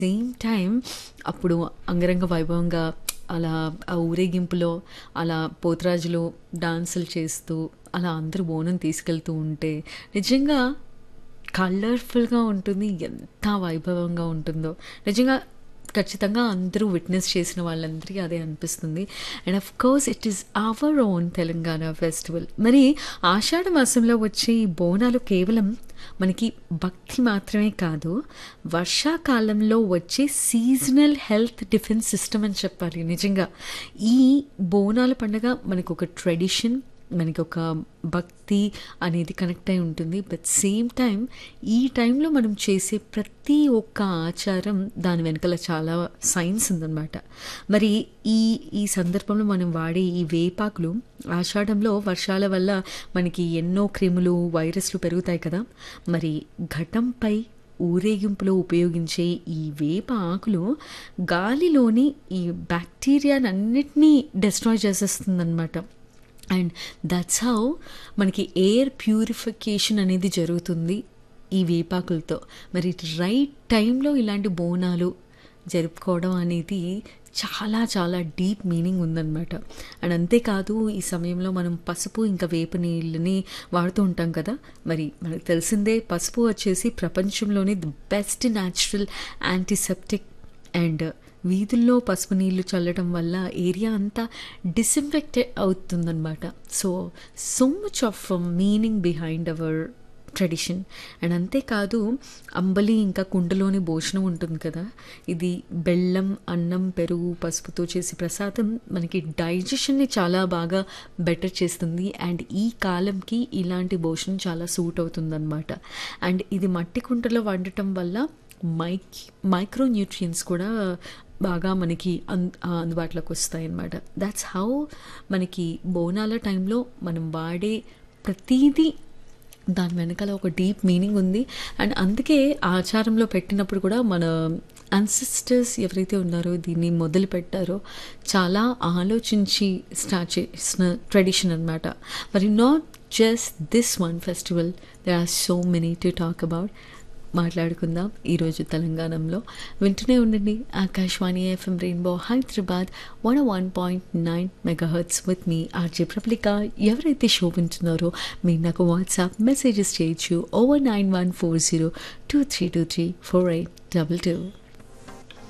same time అప్పుడు అంగరంగ వైభవంగా అలా ఆ ఊరేగింపులో అలా పోతురాజులు డాన్సులు చేస్తూ అలా అందరూ బోనం తీసుకెళ్తూ ఉంటే నిజంగా కలర్ఫుల్గా ఉంటుంది ఎంత వైభవంగా ఉంటుందో నిజంగా ఖచ్చితంగా అందరూ విట్నెస్ చేసిన వాళ్ళందరికీ అదే అనిపిస్తుంది and of course it is our own Telangana festival మరి ఆషాఢ మాసంలో వచ్చే ఈ బోనాలు కేవలం మనకి భక్తి మాత్రమే కాదు వర్షాకాలంలో వచ్చే సీజనల్ హెల్త్ డిఫెన్స్ సిస్టమ్ అని చెప్పాలి నిజంగా ఈ బోనాల పండుగ మనకు ఒక ట్రెడిషన్ మనకి ఒక భక్తి అనేది కనెక్ట్ అయి ఉంటుంది బట్ సేమ్ టైం ఈ టైంలో మనం చేసే ప్రతి ఒక్క ఆచారం దాని వెనకాల చాలా సైన్స్ ఉందన్నమాట మరి ఈ ఈ సందర్భంలో మనం వాడే ఈ వేపాకులు ఆషాఢంలో వర్షాల వల్ల మనకి ఎన్నో క్రిములు వైరస్లు పెరుగుతాయి కదా మరి ఘటంపై ఊరేగింపులో ఉపయోగించే ఈ వేప ఆకులు గాలిలోని ఈ బ్యాక్టీరియానన్నిటినీ డిస్ట్రాయ్ చేసేస్తుందన్నమాట అండ్ దట్స్ హౌ మనకి ఎయిర్ ప్యూరిఫికేషన్ అనేది జరుగుతుంది ఈ వేపాకులతో మరి రైట్ టైంలో ఇలాంటి బోనాలు జరుపుకోవడం అనేది చాలా చాలా డీప్ మీనింగ్ ఉందన్నమాట అండ్ అంతేకాదు ఈ సమయంలో మనం పసుపు ఇంకా వేప నీళ్ళని వాడుతూ ఉంటాం కదా మరి మనకు తెలిసిందే పసుపు వచ్చేసి ప్రపంచంలోనే the best natural antiseptic and వీధుల్లో పసుపు నీళ్లు చల్లడం వల్ల ఏరియా అంతా డిసింఫెక్ట్ అవుతుందన్నమాట so so much of meaning behind our tradition and అంతేకాదు అంబలి ఇంకా కుండలోని భోజనం ఉంటుంది కదా ఇది బెల్లం అన్నం పెరుగు పసుపుతో చేసే ప్రసాదం మనకి డైజెషన్ని చాలా బాగా బెటర్ చేస్తుంది అండ్ ఈ కాలంకి ఇలాంటి భోజనం చాలా సూట్ అవుతుందన్నమాట అండ్ ఇది మట్టి కుండలో వండటం వల్ల మైక్ మైక్రో న్యూట్రియన్స్ కూడా బాగా మనకి అన్ అందుబాటులోకి వస్తాయి అన్నమాట దాట్స్ హౌ మనకి బోనాల టైంలో మనం వాడే ప్రతీదీ దాని వెనకాల ఒక డీప్ మీనింగ్ ఉంది అండ్ అందుకే ఆచారంలో పెట్టినప్పుడు కూడా మన అన్సిస్టర్స్ ఎవరైతే ఉన్నారో దీన్ని మొదలు పెట్టారో చాలా ఆలోచించి స్టార్ట్ చేసిన ట్రెడిషన్ అనమాట మరి not just this one festival they are so many to talk about మాట్లాడుకుందాం ఈరోజు తెలంగాణలో వింటూనే ఉండండి Akashvani FM rainbow Hyderabad one one point nine megahertz with మీ ఆర్జే ప్రబ్లిక ఎవరైతే షో వింటున్నారో మీరు నాకు వాట్సాప్ మెసేజెస్ చేయొచ్చు over nine one four zero two three two three four eight double two